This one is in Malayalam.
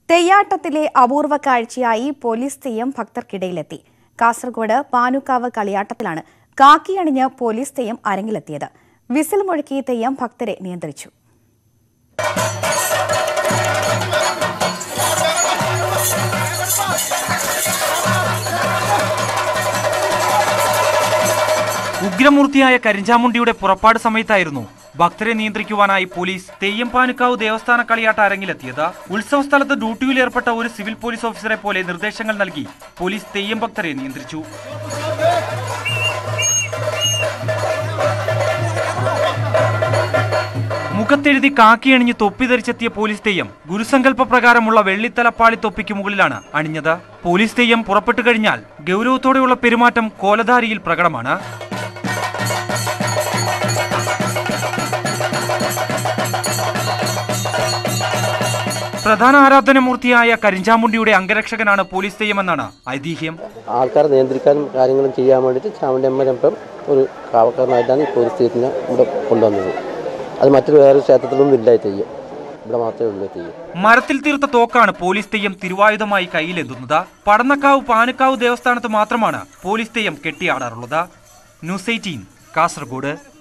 തെയ്യാട്ടത്തിലെ അപൂർവ കാഴ്ചയായി പോലീസ് തെയ്യം ഭക്തർക്കിടയിലെത്തി കാസർഗോഡ് പാനുക്കാവ് കളിയാട്ടത്തിലാണ് കാക്കിയണിഞ്ഞ് പോലീസ് തെയ്യം അരങ്ങിലെത്തിയത് വിസിൽ മുഴക്കി തെയ്യം ഭക്തരെ നിയന്ത്രിച്ചു ഉഗ്രമൂർത്തിയായ കരിഞ്ചാമുണ്ടിയുടെ പുറപ്പാട് സമയത്തായിരുന്നു ഭക്തരെ നിയന്ത്രിക്കുവാനായി പോലീസ് തെയ്യംപാനുക്കാവ് ദേവസ്ഥാന കളിയാട്ട അരങ്ങിലെത്തിയത് ഉത്സവ സ്ഥലത്ത് ഡ്യൂട്ടിയിൽ ഏർപ്പെട്ട ഒരു സിവിൽ പോലീസ് ഓഫീസറെ പോലെ നിർദ്ദേശങ്ങൾ നൽകി പോലീസ് തെയ്യം ഭക്തരെ നിയന്ത്രിച്ചു മുഖത്തെഴുതി കാക്കിയണിഞ്ഞ് തൊപ്പി ധരിച്ചെത്തിയ പോലീസ് തെയ്യം ഗുരുസങ്കല്പ പ്രകാരമുള്ള വെള്ളിത്തലപ്പാളി തൊപ്പിക്ക് മുകളിലാണ് അണിഞ്ഞത് പോലീസ് തെയ്യം പുറപ്പെട്ടു കഴിഞ്ഞാൽ ഗൗരവത്തോടെയുള്ള പെരുമാറ്റം കോലധാരിയിൽ പ്രകടമാണ് പ്രധാന ആരാധനമൂർത്തിയായ കരിഞ്ചാമുണ്ടിയുടെ അംഗരക്ഷകനാണ് പോലീസ് തെയ്യമെന്നാണ് ഐതിഹ്യം ആൾക്കാരെ നിയന്ത്രിക്കാനും കാര്യങ്ങളും ചെയ്യാൻ വേണ്ടിയിട്ട് ചാവണ്ടി അമ്മരപ്പം ഒരു കാവക്കാരനായിട്ടാണ് ഈ പോലീസ് സ്റ്റേഷനെ ഇവിടെ കൊണ്ടുവന്നത് അത് മറ്റൊരു വേറെ ക്ഷേത്രത്തിലൊന്നും ഇല്ല ഈ തെയ്യം ഇവിടെ മാത്രമേ ഉള്ളൂ ഈ തെയ്യം മരത്തിൽ തീർത്ത തോക്കാണ് പോലീസ് തെയ്യം തിരുവായുധമായി കയ്യിലെന്തുന്നത് പടന്നക്കാവ് പാനക്കാവ് ദേവസ്ഥാനത്ത് മാത്രമാണ് പോലീസ് തെയ്യം കെട്ടിയാടാറുള്ളത് ന്യൂസ് എയ്റ്റീൻ കാസർഗോഡ്